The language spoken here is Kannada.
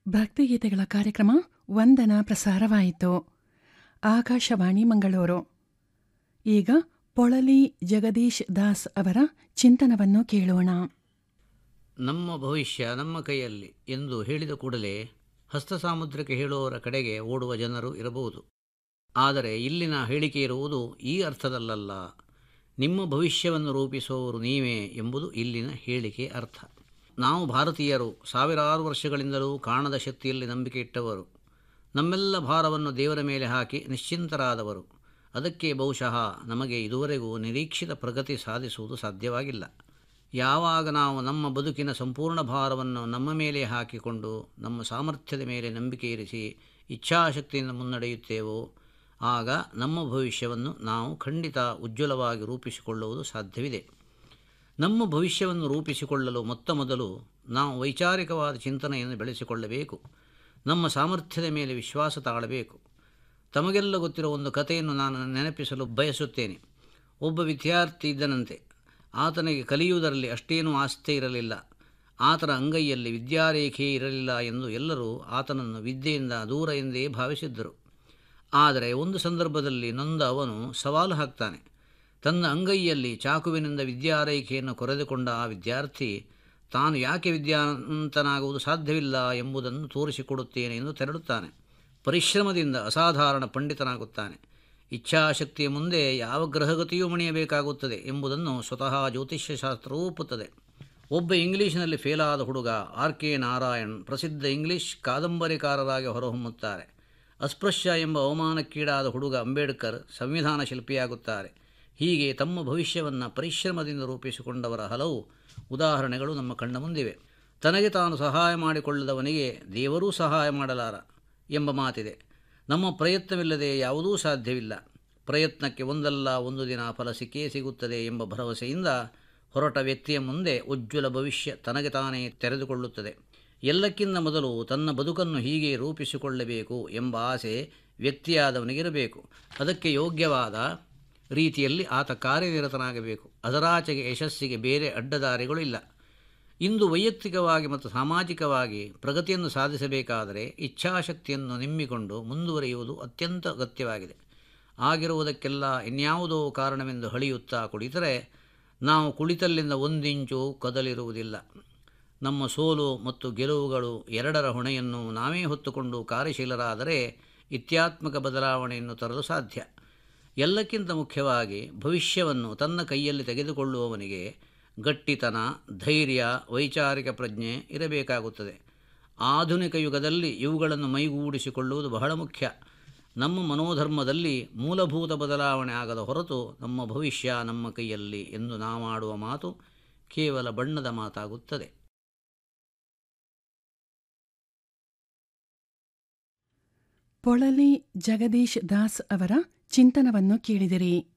ಭಕ್ತಿಗೀತೆಗಳ ಕಾರ್ಯಕ್ರಮ ವಂದನ ಪ್ರಸಾರವಾಯಿತು ಆಕಾಶವಾಣಿ ಮಂಗಳೂರು ಈಗ ಪೊಳಲಿ ಜಗದೀಶ್ ದಾಸ್ ಅವರ ಚಿಂತನವನ್ನು ಕೇಳೋಣ ನಮ್ಮ ಭವಿಷ್ಯ ನಮ್ಮ ಕೈಯಲ್ಲಿ ಎಂದು ಹೇಳಿದ ಕೂಡಲೇ ಹಸ್ತ ಸಾಮುದ್ರಕ್ಕೆ ಹೇಳುವವರ ಕಡೆಗೆ ಓಡುವ ಜನರು ಇರಬಹುದು ಆದರೆ ಇಲ್ಲಿನ ಹೇಳಿಕೆ ಇರುವುದು ಈ ಅರ್ಥದಲ್ಲಲ್ಲ ನಿಮ್ಮ ಭವಿಷ್ಯವನ್ನು ರೂಪಿಸುವವರು ನೀವೇ ಎಂಬುದು ಇಲ್ಲಿನ ಹೇಳಿಕೆ ಅರ್ಥ ನಾವು ಭಾರತೀಯರು ಸಾವಿರಾರು ವರ್ಷಗಳಿಂದಲೂ ಕಾಣದ ಶಕ್ತಿಯಲ್ಲಿ ನಂಬಿಕೆ ಇಟ್ಟವರು ನಮ್ಮೆಲ್ಲ ಭಾರವನ್ನು ದೇವರ ಮೇಲೆ ಹಾಕಿ ನಿಶ್ಚಿಂತರಾದವರು ಅದಕ್ಕೆ ಬಹುಶಃ ನಮಗೆ ಇದುವರೆಗೂ ನಿರೀಕ್ಷಿತ ಪ್ರಗತಿ ಸಾಧಿಸುವುದು ಸಾಧ್ಯವಾಗಿಲ್ಲ ಯಾವಾಗ ನಾವು ನಮ್ಮ ಬದುಕಿನ ಸಂಪೂರ್ಣ ಭಾರವನ್ನು ನಮ್ಮ ಮೇಲೆ ಹಾಕಿಕೊಂಡು ನಮ್ಮ ಸಾಮರ್ಥ್ಯದ ಮೇಲೆ ನಂಬಿಕೆ ಇರಿಸಿ ಇಚ್ಛಾಶಕ್ತಿಯಿಂದ ಮುನ್ನಡೆಯುತ್ತೇವೋ ಆಗ ನಮ್ಮ ಭವಿಷ್ಯವನ್ನು ನಾವು ಖಂಡಿತ ಉಜ್ವಲವಾಗಿ ರೂಪಿಸಿಕೊಳ್ಳುವುದು ಸಾಧ್ಯವಿದೆ ನಮ್ಮ ಭವಿಷ್ಯವನ್ನು ರೂಪಿಸಿಕೊಳ್ಳಲು ಮೊತ್ತ ಮೊದಲು ನಾವು ವೈಚಾರಿಕವಾದ ಚಿಂತನೆಯನ್ನು ಬೆಳೆಸಿಕೊಳ್ಳಬೇಕು ನಮ್ಮ ಸಾಮರ್ಥ್ಯದ ಮೇಲೆ ವಿಶ್ವಾಸ ತಾಳಬೇಕು ತಮಗೆಲ್ಲ ಗೊತ್ತಿರೋ ಒಂದು ಕಥೆಯನ್ನು ನಾನು ನೆನಪಿಸಲು ಬಯಸುತ್ತೇನೆ ಒಬ್ಬ ವಿದ್ಯಾರ್ಥಿ ಇದ್ದನಂತೆ ಆತನಿಗೆ ಕಲಿಯುವುದರಲ್ಲಿ ಅಷ್ಟೇನೂ ಆಸ್ಥೆ ಇರಲಿಲ್ಲ ಆತನ ಅಂಗೈಯಲ್ಲಿ ವಿದ್ಯಾರೇಖೆ ಇರಲಿಲ್ಲ ಎಂದು ಎಲ್ಲರೂ ಆತನನ್ನು ವಿದ್ಯೆಯಿಂದ ದೂರ ಎಂದೇ ಭಾವಿಸಿದ್ದರು ಆದರೆ ಒಂದು ಸಂದರ್ಭದಲ್ಲಿ ನೊಂದ ಅವನು ಸವಾಲು ಹಾಕ್ತಾನೆ ತನ್ನ ಅಂಗೈಯಲ್ಲಿ ಚಾಕುವಿನಿಂದ ವಿದ್ಯಾರೇಖೆಯನ್ನು ಕೊರೆದುಕೊಂಡ ಆ ವಿದ್ಯಾರ್ಥಿ ತಾನು ಯಾಕೆ ವಿದ್ಯಾವಂತನಾಗುವುದು ಸಾಧ್ಯವಿಲ್ಲ ಎಂಬುದನ್ನು ತೋರಿಸಿಕೊಡುತ್ತೇನೆ ಎಂದು ತೆರಳುತ್ತಾನೆ ಪರಿಶ್ರಮದಿಂದ ಅಸಾಧಾರಣ ಪಂಡಿತನಾಗುತ್ತಾನೆ ಇಚ್ಛಾಶಕ್ತಿಯ ಮುಂದೆ ಯಾವ ಗ್ರಹಗತಿಯೂ ಮಣಿಯಬೇಕಾಗುತ್ತದೆ ಎಂಬುದನ್ನು ಸ್ವತಃ ಜ್ಯೋತಿಷ್ಯ ಶಾಸ್ತ್ರವೂ ಒಪ್ಪುತ್ತದೆ ಒಬ್ಬ ಇಂಗ್ಲೀಷ್ನಲ್ಲಿ ಫೇಲಾದ ಹುಡುಗ ಆರ್ ಕೆ ನಾರಾಯಣ್ ಪ್ರಸಿದ್ಧ ಇಂಗ್ಲಿಷ್ ಕಾದಂಬರಿಕಾರರಾಗಿ ಹೊರಹೊಮ್ಮುತ್ತಾರೆ ಅಸ್ಪೃಶ್ಯ ಎಂಬ ಅವಮಾನಕ್ಕೀಡಾದ ಹುಡುಗ ಅಂಬೇಡ್ಕರ್ ಸಂವಿಧಾನ ಶಿಲ್ಪಿಯಾಗುತ್ತಾರೆ ಹೀಗೆ ತಮ್ಮ ಭವಿಷ್ಯವನ್ನು ಪರಿಶ್ರಮದಿಂದ ರೂಪಿಸಿಕೊಂಡವರ ಹಲವು ಉದಾಹರಣೆಗಳು ನಮ್ಮ ಕಣ್ಣ ಮುಂದಿವೆ ತನಗೆ ತಾನು ಸಹಾಯ ಮಾಡಿಕೊಳ್ಳದವನಿಗೆ ದೇವರೂ ಸಹಾಯ ಮಾಡಲಾರ ಎಂಬ ಮಾತಿದೆ ನಮ್ಮ ಪ್ರಯತ್ನವಿಲ್ಲದೆ ಯಾವುದೂ ಸಾಧ್ಯವಿಲ್ಲ ಪ್ರಯತ್ನಕ್ಕೆ ಒಂದಲ್ಲ ಒಂದು ದಿನ ಫಲ ಸಿಕ್ಕೇ ಸಿಗುತ್ತದೆ ಎಂಬ ಭರವಸೆಯಿಂದ ಹೊರಟ ವ್ಯಕ್ತಿಯ ಮುಂದೆ ಉಜ್ವಲ ಭವಿಷ್ಯ ತನಗೆ ತಾನೇ ತೆರೆದುಕೊಳ್ಳುತ್ತದೆ ಎಲ್ಲಕ್ಕಿಂತ ಮೊದಲು ತನ್ನ ಬದುಕನ್ನು ಹೀಗೆ ರೂಪಿಸಿಕೊಳ್ಳಬೇಕು ಎಂಬ ಆಸೆ ವ್ಯಕ್ತಿಯಾದವನಿಗಿರಬೇಕು ಅದಕ್ಕೆ ಯೋಗ್ಯವಾದ ರೀತಿಯಲ್ಲಿ ಆತ ಕಾರ್ಯನಿರತನಾಗಬೇಕು ಅದರಾಚೆಗೆ ಯಶಸ್ಸಿಗೆ ಬೇರೆ ಅಡ್ಡದಾರಿಗಳು ಇಲ್ಲ ಇಂದು ವೈಯಕ್ತಿಕವಾಗಿ ಮತ್ತು ಸಾಮಾಜಿಕವಾಗಿ ಪ್ರಗತಿಯನ್ನು ಸಾಧಿಸಬೇಕಾದರೆ ಇಚ್ಛಾಶಕ್ತಿಯನ್ನು ನಿಮ್ಮಿಕೊಂಡು ಮುಂದುವರಿಯುವುದು ಅತ್ಯಂತ ಅಗತ್ಯವಾಗಿದೆ ಆಗಿರುವುದಕ್ಕೆಲ್ಲ ಇನ್ಯಾವುದೋ ಕಾರಣವೆಂದು ಹಳಿಯುತ್ತಾ ಕುಳಿತರೆ ನಾವು ಕುಳಿತಲ್ಲಿಂದ ಒಂದಿಂಚು ಕದಲಿರುವುದಿಲ್ಲ ನಮ್ಮ ಸೋಲು ಮತ್ತು ಗೆಲುವುಗಳು ಎರಡರ ಹೊಣೆಯನ್ನು ನಾವೇ ಹೊತ್ತುಕೊಂಡು ಕಾರ್ಯಶೀಲರಾದರೆ ಇತ್ಯಾತ್ಮಕ ಬದಲಾವಣೆಯನ್ನು ತರಲು ಸಾಧ್ಯ ಎಲ್ಲಕ್ಕಿಂತ ಮುಖ್ಯವಾಗಿ ಭವಿಷ್ಯವನ್ನು ತನ್ನ ಕೈಯಲ್ಲಿ ತೆಗೆದುಕೊಳ್ಳುವವನಿಗೆ ಗಟ್ಟಿತನ ಧೈರ್ಯ ವೈಚಾರಿಕ ಪ್ರಜ್ಞೆ ಇರಬೇಕಾಗುತ್ತದೆ ಆಧುನಿಕ ಯುಗದಲ್ಲಿ ಇವುಗಳನ್ನು ಮೈಗೂಡಿಸಿಕೊಳ್ಳುವುದು ಬಹಳ ಮುಖ್ಯ ನಮ್ಮ ಮನೋಧರ್ಮದಲ್ಲಿ ಮೂಲಭೂತ ಬದಲಾವಣೆ ಆಗದ ಹೊರತು ನಮ್ಮ ಭವಿಷ್ಯ ನಮ್ಮ ಕೈಯಲ್ಲಿ ಎಂದು ನಾವಾಡುವ ಮಾತು ಕೇವಲ ಬಣ್ಣದ ಮಾತಾಗುತ್ತದೆ ಪೊಳಲಿ ಜಗದೀಶ್ ದಾಸ್ ಅವರ ಚಿಂತನವನ್ನು ಕೇಳಿದಿರಿ